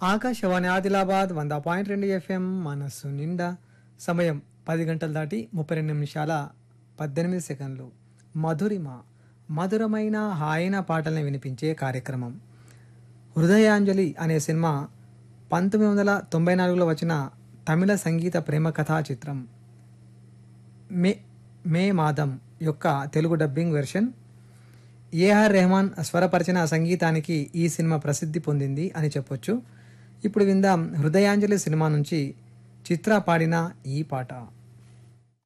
ఆకాశవాణి ఆదిలాబాద్ వంద పాయింట్ రెండు ఎఫ్ఎం మనస్సు నిండా సమయం పది గంటలు దాటి ముప్పై రెండు నిమిషాల పద్దెనిమిది సెకండ్లు మధురిమ మధురమైన హాయిన పాటల్ని వినిపించే కార్యక్రమం హృదయాంజలి అనే సినిమా పంతొమ్మిది వందల తొంభై నాలుగులో వచ్చిన తమిళ సంగీత ప్రేమ కథా చిత్రం మే మే మాదం యొక్క Telugu dubbing version A R Rahman స్వరపరిచిన సంగీతానికి ఈ సినిమా ప్రసిద్ధి పొందింది అని చెప్పొచ్చు ఇప్పుడు విందాం హృదయాంజలి సినిమా నుంచి చిత్ర పాడిన ఈ పాట